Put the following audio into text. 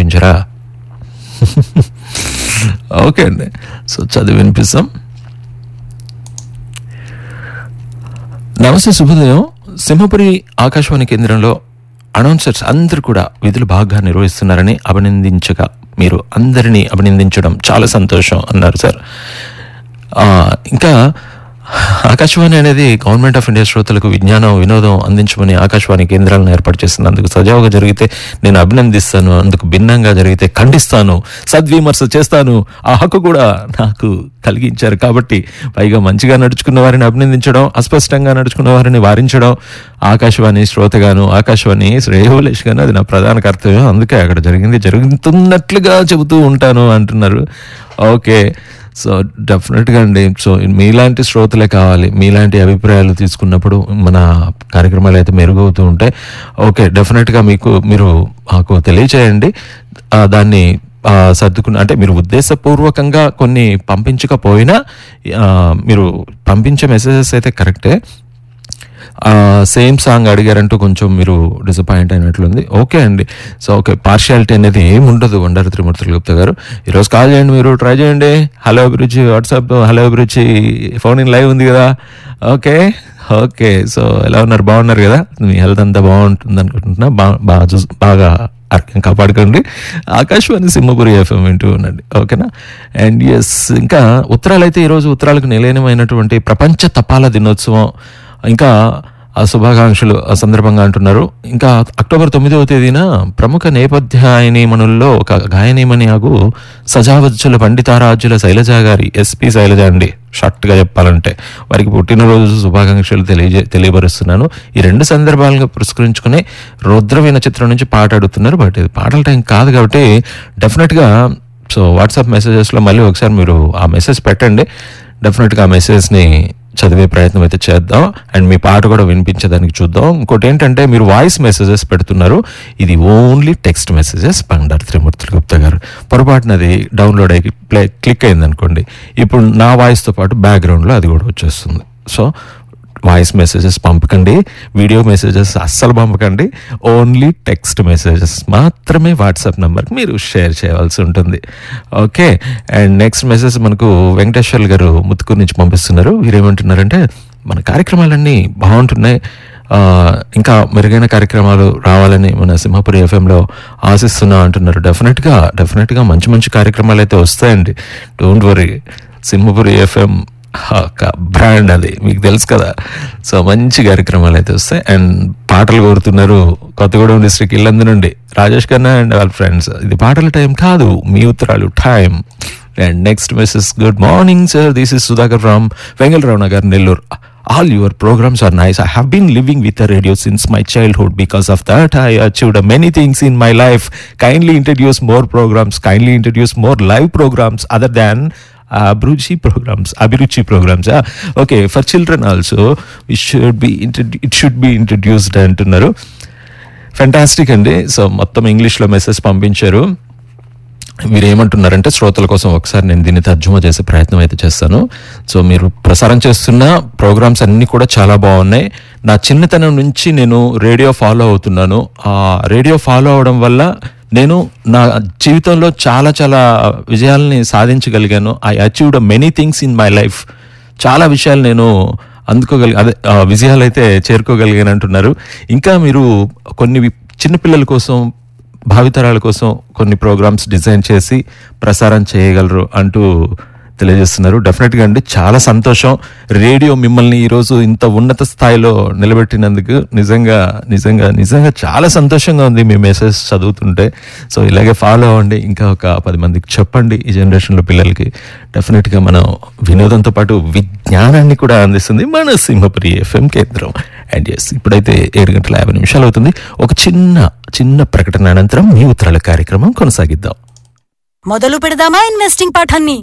వినిపించరా okay అండి so చదివి వినిపిస్తాం నమస్తే శుభోదయం సింహపురి ఆకాశవాణి కేంద్రంలో అనౌన్సర్స్ అందరూ కూడా విధులు బాగా నిర్వహిస్తున్నారని అభినందించగా మీరు అందరినీ అభినందించడం చాలా సంతోషం అన్నారు సార్ ఆ, ఇంకా ఆకాశవాణి అనేది గవర్నమెంట్ ఆఫ్ ఇండియా శ్రోతలకు విజ్ఞానం వినోదం అందించమని ఆకాశవాణి కేంద్రాలను ఏర్పాటు చేస్తుంది అందుకు సజావుగా జరిగితే నేను అభినందిస్తాను అందుకు భిన్నంగా జరిగితే ఖండిస్తాను సద్విమర్శ చేస్తాను ఆ హక్కు కూడా నాకు కలిగించారు కాబట్టి పైగా మంచిగా నడుచుకున్న వారిని అభినందించడం అస్పష్టంగా నడుచుకున్న వారిని వారించడం ఆకాశవాణి శ్రోతగాను ఆకాశవాణి శ్రేయోలేష్ గాను అది నా ప్రధాన కర్తవ్యం అందుకే అక్కడ జరిగింది జరుగుతున్నట్లుగా చెబుతూ ఉంటాను అంటున్నారు ఓకే సో డెఫినెట్గా అండి సో మీలాంటి శ్రోతలే కావాలి మీలాంటి అభిప్రాయాలు తీసుకున్నప్పుడు మన కార్యక్రమాలు అయితే మెరుగవుతూ ఉంటాయి ఓకే డెఫినెట్గా మీకు మీరు మాకు తెలియచేయండి ఆ, దాన్ని ఆ, సర్దుకున్న అంటే మీరు ఉద్దేశపూర్వకంగా కొన్ని పంపించకపోయినా ఆ, మీరు పంపించే మెసేజెస్ అయితే కరెక్టే సేమ్ సాంగ్ అడిగారంటూ కొంచెం మీరు డిసప్పాయింట్ అయినట్లుంది ఓకే అండి సో ఓకే పార్షియాలిటీ అనేది ఏమి ఉండదు వండారు త్రిమూర్తులు గుప్తా గారు ఈరోజు కాల్ చేయండి మీరు ట్రై చేయండి hello Abhiruchi WhatsApp hello Abhiruchi phone in live ఉంది కదా ఓకే ఓకే సో ఎలా ఉన్నారు బాగున్నారు కదా మీ హెల్త్ అంతా బాగుంటుంది అనుకుంటున్నా బాగా బాగా చూస్ బాగా ఆరోగ్యం కాపాడుకోండి ఆకాశవాణి సింహపురి ఎఫ్ఎం వింటూ ఉండండి ఓకేనా అండ్ ఎస్ ఇంకా ఉత్తరాలు అయితే ఈరోజు ఉత్తరాలకు నిలయనమైనటువంటి ప్రపంచ తపాలా దినోత్సవం ఇంకా ఆ శుభాకాంక్షలు ఆ సందర్భంగా అంటున్నారు ఇంకా అక్టోబర్ తొమ్మిదవ తేదీన ప్రముఖ నేపథ్యాయనీమణుల్లో ఒక గాయనీమణి ఆగు సజావజ్జుల పండితారాజ్యుల శైలజ గారి ఎస్పి శైలజ అండి షార్ట్గా చెప్పాలంటే వారికి పుట్టినరోజు శుభాకాంక్షలు తెలియజే తెలియపరుస్తున్నాను ఈ రెండు సందర్భాలుగా పురస్కరించుకుని రుద్రవీణ చిత్రం నుంచి పాట అడుగుతున్నారు బట్ ఇది పాటల టైం కాదు కాబట్టి డెఫినెట్గా సో వాట్సాప్ మెసేజెస్లో మళ్ళీ ఒకసారి మీరు ఆ మెసేజ్ పెట్టండి డెఫినెట్గా ఆ మెసేజ్ని చదివే ప్రయత్నం అయితే చేద్దాం అండ్ మీ పాట కూడా వినిపించేదానికి చూద్దాం ఇంకోటి ఏంటంటే మీరు వాయిస్ మెసేజెస్ పెడుతున్నారు ఇది only text messages Bandaru Trimurthulu Gupta గారు పొరపాటున అది డౌన్లోడ్ అయ్యి ప్లే క్లిక్ అయింది అనుకోండి ఇప్పుడు నా వాయిస్తో పాటు బ్యాక్గ్రౌండ్లో అది కూడా వచ్చేస్తుంది సో వాయిస్ మెసేజెస్ పంపకండి వీడియో మెసేజెస్ అస్సలు పంపకండి ఓన్లీ టెక్స్ట్ మెసేజెస్ మాత్రమే వాట్సాప్ నెంబర్కి మీరు షేర్ చేయవలసి ఉంటుంది ఓకే అండ్ నెక్స్ట్ మెసేజ్ మనకు వెంకటేశ్వర్లు గారు ముత్తుకూరు నుంచి పంపిస్తున్నారు వీరేమంటున్నారంటే మన కార్యక్రమాలన్నీ బాగుంటున్నాయి ఆ, ఇంకా మెరుగైన కార్యక్రమాలు రావాలని మన సింహపురి ఎఫ్ఎంలో ఆశిస్తున్నా అంటున్నారు డెఫినెట్గా డెఫినెట్గా మంచి మంచి కార్యక్రమాలు అయితే వస్తాయండి డోంట్ వరీ సింహపురి ఎఫ్ఎం ఒక బ్రాండ్ అది మీకు తెలుసు కదా సో మంచి కార్యక్రమాలు అయితే వస్తాయి అండ్ పాటలు కోరుతున్నారు కొత్తగూడెం డిస్ట్రిక్ట్ ఇల్లందు నుండి రాజేష్ ఖన్నా అండ్ వాళ్ళ ఫ్రెండ్స్ ఇది పాటల టైం కాదు మీ ఉత్తరాలు time and next message good morning sir this is Sudhakar from Vengalarao Nagar Nellore all your programs are nice. I have been living with the radio since my childhood. Because of that, I achieved many things in my life. Kindly introduce more programs. Kindly introduce more live programs other than Abruchi programs. Abhiruchi programs. Ah, okay, for children also, it should be introdu- it should be introduced అంటున్నారు fantastic అండి so మొత్తం ఇంగ్లీష్లో message పంపించారు మీరు ఏమంటున్నారంటే శ్రోతల కోసం ఒకసారి నేను దీన్ని తర్జుమా చేసే ప్రయత్నం అయితే చేస్తాను సో మీరు ప్రసారం చేస్తున్న ప్రోగ్రామ్స్ అన్నీ కూడా చాలా బాగున్నాయి నా చిన్నతనం నుంచి నేను రేడియో ఫాలో అవుతున్నాను ఆ రేడియో ఫాలో అవడం వల్ల నేను నా జీవితంలో చాలా చాలా విజయాల్ని సాధించగలిగాను I achieved many things in my life చాలా విషయాలు నేను అందుకోగలి అదే ఆ, విజయాలు అయితే చేరుకోగలిగాను అంటున్నారు ఇంకా మీరు కొన్ని వి- చిన్నపిల్లల కోసం భావితరాల కోసం కొన్ని ప్రోగ్రామ్స్ డిజైన్ చేసి ప్రసారం చేయగలరు అంటూ తెలియజేస్తున్నారు డెఫినెట్గా అండి చాలా సంతోషం రేడియో మిమ్మల్ని ఈరోజు ఇంత ఉన్నత స్థాయిలో నిలబెట్టినందుకు నిజంగా నిజంగా నిజంగా చాలా సంతోషంగా ఉంది మీ మెసేజ్ చదువుతుంటే సో ఇలాగే ఫాలో అవ్వండి ఇంకా ఒక పది మందికి చెప్పండి ఈ జనరేషన్లో పిల్లలకి డెఫినెట్గా మనం వినోదంతో పాటు విజ్ఞానాన్ని కూడా అందిస్తుంది మన సింహపురి ఎఫ్ఎం కేంద్రం అండ్ ఎస్ ఇప్పుడైతే ఏడు గంటల యాభై నిమిషాలు అవుతుంది ఒక చిన్న చిన్న ప్రకటన అనంతరం మీ ఉత్తరాల కార్యక్రమం కొనసాగిద్దాం మొదలు పెడదామా ఇన్వెస్టింగ్ పాఠాన్ని